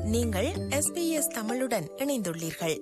நீங்கள் SBS தமிழுடன் இணைந்துள்ளீர்கள்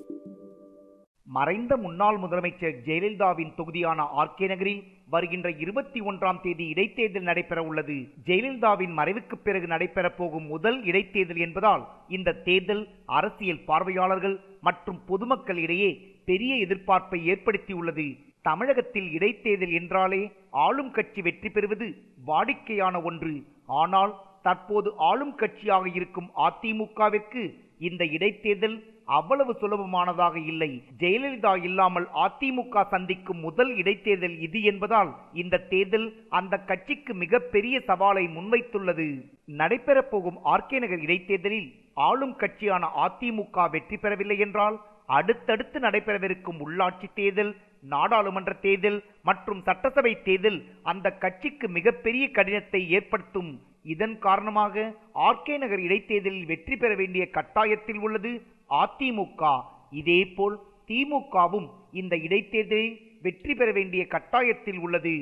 மறைந்த முன்னாள் முதலமைச்சர் ஜெயலலிதாவின் தொகுதியான ஆர்கே நகரில் வருகின்ற இருபத்தி ஒன்றாம் தேதி இடைத்தேர்தல் நடைபெற உள்ளது ஜெயலலிதாவின் மறைவுக்கு பிறகு நடைபெறப் போகும் முதல் இடைத்தேர்தல் என்பதால் இந்த தேர்தல் அரசியல் பார்வையாளர்கள் மற்றும் பொதுமக்கள் இடையே பெரிய எதிர்பார்ப்பை ஏற்படுத்தியுள்ளது தமிழகத்தில் இடைத்தேர்தல் என்றாலே ஆளும் கட்சி வெற்றி பெறுவது வாடிக்கையான ஒன்று ஆனால் தற்போது ஆளும் கட்சியாக இருக்கும் அதிமுகவிற்கு இந்த இடைத்தேர்தல் அவ்வளவு சுலபமானதாக இல்லை ஜெயலலிதா இல்லாமல் அதிமுக சந்திக்கும் முதல் இடைத்தேர்தல் இது என்பதால் இந்த தேர்தல் அந்த கட்சிக்கு மிகப்பெரிய சவாலை முன்வைத்துள்ளது நடைபெறப் போகும் ஆர்கே நகர் இடைத்தேர்தலில் ஆளும் கட்சியான அதிமுக வெற்றி பெறவில்லை என்றால் அடுத்தடுத்து நடைபெறவிருக்கும் உள்ளாட்சி தேர்தல் நாடாளுமன்ற தேர்தல் மற்றும் சட்டசபை தேர்தல் அந்த கட்சிக்கு மிகப்பெரிய கடினத்தை ஏற்படுத்தும் இதன் காரணமாக ஆர்கே நகர் இடைத்தேர்தலில் வெற்றி பெற வேண்டிய கட்டாயத்தில் உள்ளது அதிமுக இதேபோல் திமுகவும் இந்த இடைத்தேர்தலில் வெற்றி பெற வேண்டிய கட்டாயத்தில் உள்ளது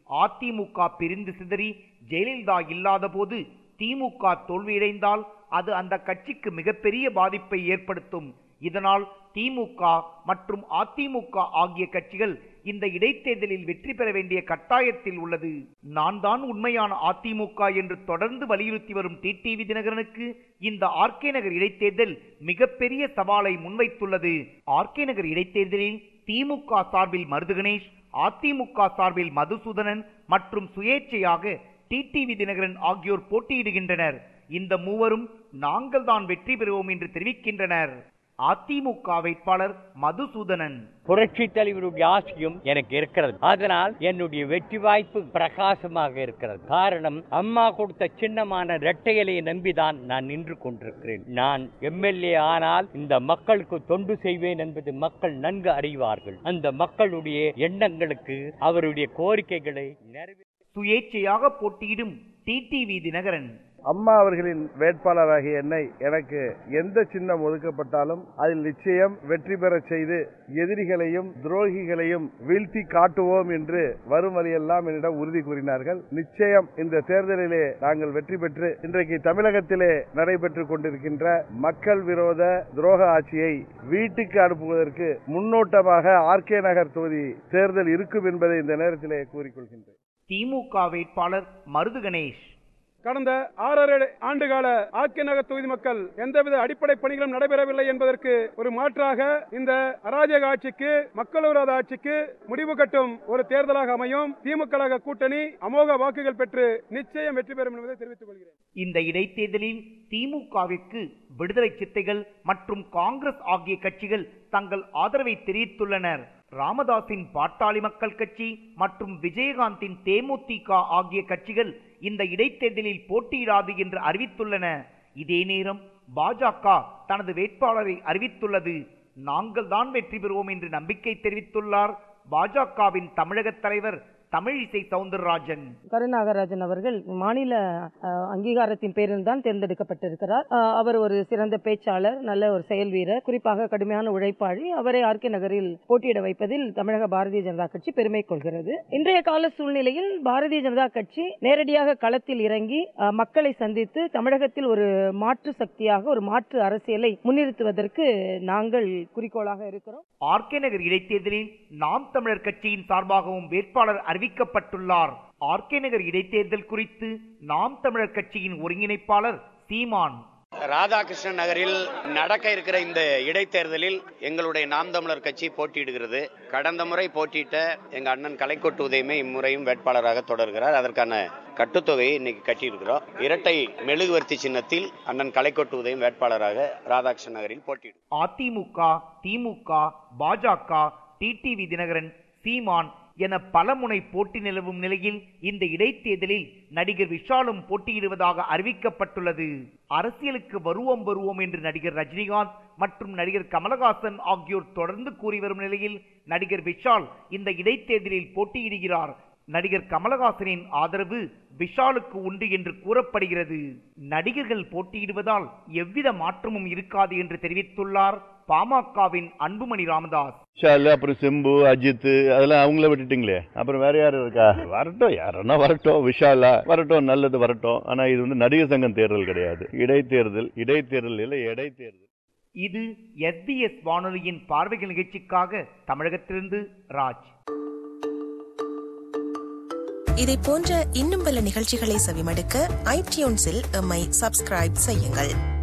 அதிமுக பிரிந்து சிதறி ஜெயலலிதா இல்லாத போது திமுக தோல்வியடைந்தால் அது அந்த கட்சிக்கு மிகப்பெரிய பாதிப்பை ஏற்படுத்தும் இதனால் திமுக மற்றும் அதிமுக ஆகிய கட்சிகள் இந்த இடைத்தேர்தலில் வெற்றி பெற வேண்டிய கட்டாயத்தில் உள்ளது நான் தான் உண்மையான அதிமுக என்று தொடர்ந்து வலியுறுத்தி வரும் டிடிவி தினகரனுக்கு இந்த ஆர்கே நகர் இடைத்தேர்தல் மிகப்பெரிய சவாலை முன்வைத்துள்ளது ஆர்கே நகர் இடைத்தேர்தலில் திமுக சார்பில் மருது கணேஷ் அதிமுக சார்பில் மதுசூதனன் மற்றும் சுயேட்சையாக டிடிவி தினகரன் ஆகியோர் போட்டியிடுகின்றனர் இந்த மூவரும் நாங்கள் தான் வெற்றி பெறுவோம் என்று தெரிவிக்கின்றனர் அதிமுக வேட்பாளர் மதுசூதனன் புரட்சி தலைவருடைய ஆசையும் எனக்கு இருக்கிறது அதனால் என்னுடைய வெற்றி வாய்ப்பு பிரகாசமாக இருக்கிறது காரணம் அம்மா கொடுத்த சின்னமான இரட்டையலையை நம்பிதான் நான் நின்று கொண்டிருக்கிறேன் நான் எம்எல்ஏ ஆனால் இந்த மக்களுக்கு தொண்டு செய்வேன் என்பது மக்கள் நன்கு அறிவார்கள் அந்த மக்களுடைய எண்ணங்களுக்கு அவருடைய கோரிக்கைகளை நிறைவே சுயேட்சையாக போட்டியிடும் டிடிவி தினகரன் அம்மா அவர்களின் வேட்பாளராகிய என்னை எனக்கு எந்த சின்னம் ஒதுக்கப்பட்டாலும் அதில் நிச்சயம் வெற்றி பெறச் செய்து எதிரிகளையும் துரோகிகளையும் வீழ்த்தி காட்டுவோம் என்று வரும் வழியெல்லாம் என்னிடம் உறுதி கூறினார்கள் நிச்சயம் இந்த தேர்தலிலே நாங்கள் வெற்றி பெற்று இன்றைக்கு தமிழகத்திலே நடைபெற்றுக் கொண்டிருக்கின்ற மக்கள் விரோத துரோக ஆட்சியை வீட்டுக்கு அனுப்புவதற்கு முன்னோட்டமாக ஆர்கே நகர் தொகுதி தேர்தல் இருக்கும் என்பதை இந்த நேரத்திலே கூறிக்கொள்கின்றேன் திமுக வேட்பாளர் மருது கணேஷ் கடந்த ஆறரை ஆண்டுகால ஆர்கே நகர் தொகுதி மக்கள் எந்தவித அடிப்படை பணிகளும் நடைபெறவில்லை என்பதற்கு ஒரு மாற்றாக இந்த அராஜக ஆட்சிக்கு மக்கள் விரோத ஆட்சிக்கு முடிவு கட்டும் ஒரு தேர்தலாக அமையும் திமுக கழக கூட்டணி அமோக வாக்குகள் பெற்று நிச்சயம் வெற்றி பெறும் என்பதை தெரிவித்துக் கொள்கிறேன் இந்த இடைத்தேர்தலில் திமுகவிற்கு விடுதலை சித்தைகள் மற்றும் காங்கிரஸ் ஆகிய கட்சிகள் தங்கள் ஆதரவை தெரிவித்துள்ளனர் ராமதாசின் பாட்டாளி மக்கள் கட்சி மற்றும் விஜயகாந்தின் தேமுதிக ஆகிய கட்சிகள் இந்த இடைத்தேர்தலில் போட்டியிடாது என்று அறிவித்துள்ளன இதே நேரம் பாஜக தனது வேட்பாளரை அறிவித்துள்ளது நாங்கள் தான் வெற்றி பெறுவோம் என்று நம்பிக்கை தெரிவித்துள்ளார் பாஜகவின் தமிழக தலைவர் தமிழிசை சவுந்தரராஜன் கருநாகராஜன் அவர்கள் மாநில அஹ், அங்கீகாரத்தின் பேரில் தான் தேர்ந்தெடுக்கப்பட்டிருக்கிறார் அஹ், அவர் ஒரு சிறந்த பேச்சாளர் நல்ல ஒரு செயல் வீரர் குறிப்பாக கடுமையான உழைப்பாளி அவரை ஆர்கே நகரில் போட்டியிட வைப்பதில் தமிழக பாரதிய ஜனதா கட்சி பெருமை கொள்கிறது இன்றைய கால சூழ்நிலையில் பாரதிய ஜனதா கட்சி நேரடியாக களத்தில் இறங்கி அஹ், மக்களை சந்தித்து தமிழகத்தில் ஒரு மாற்று சக்தியாக ஒரு மாற்று அரசியலை முன்னிறுத்துவதற்கு நாங்கள் குறிக்கோளாக இருக்கிறோம் ஆர்கே நகர் இடைத்தேர்தலில் நாம் தமிழர் கட்சியின் சார்பாகவும் வேட்பாளர் அறிவிக்கப்பட்டுள்ளார் ஆர்கே நகர் இடைத்தேர்தல் குறித்து நாம் தமிழர் கட்சியின் ஒருங்கிணைப்பாளர் சீமான் ராதாகிருஷ்ணன் நகரில் நடக்க இருக்கிற இந்த இடைத்தேர்தலில் எங்களுடைய நாம் தமிழர் கட்சி போட்டியிடுகிறது கடந்த முறை போட்டியிட்ட எங்க அண்ணன் கலைக்கொட்டு உதயமே இம்முறையும் வேட்பாளராக தொடர்கிறார் அதற்கான கட்டுத்தொகையை இன்னைக்கு கட்டியிருக்கிறோம் இரட்டை மெழுகுவர்த்தி சின்னத்தில் அண்ணன் கலைக்கொட்டு உதயம் வேட்பாளராக ராதாகிருஷ்ணன் நகரில் போட்டியிடும் அதிமுக திமுக பாஜக டிடிவி தினகரன் சீமான் என பல முனை போட்டி நிலவும் நிலையில் இந்த இடைத்தேர்தலில் நடிகர் விஷாலும் போட்டியிடுவதாக அறிவிக்கப்பட்டுள்ளது அரசியலுக்கு வருவோம் வருவோம் என்று நடிகர் ரஜினிகாந்த் மற்றும் நடிகர் கமலஹாசன் ஆகியோர் தொடர்ந்து கூறி வரும் நிலையில் நடிகர் விஷால் இந்த இடைத்தேர்தலில் போட்டியிடுகிறார் நடிகர் கமலஹாசனின் ஆதரவு விஷாலுக்கு உண்டு என்று கூறப்படுகிறது நடிகர்கள் போட்டியிடுவதால் எவ்வித மாற்றமும் இருக்காது என்று தெரிவித்துள்ளார் பாமகவின் அன்புமணி ராமதாஸ் விஷால் அப்புறம் சிம்பு அஜித் அதெல்லாம் அவங்கள விட்டுட்டீங்களே அப்புறம் வேற யாரு இருக்கா வரட்டும் யாருன்னா வரட்டும் விஷாலா வரட்டும் நல்லது வரட்டும் ஆனா இது வந்து நடிகர் சங்கம் தேர்தல் கிடையாது இடைத்தேர்தல் இடைத்தேர்தல் இல்ல இடைத்தேர்தல் இது எஸ்பிஎஸ் வானொலியின் பார்வைகள் நிகழ்ச்சிக்காக தமிழகத்திலிருந்து ராஜ் இதை போன்ற இன்னும் பல நிகழ்ச்சிகளை செவிமடுக்க ஐடியூன்ஸில் எம்மை சப்ஸ்கிரைப் செய்யுங்கள்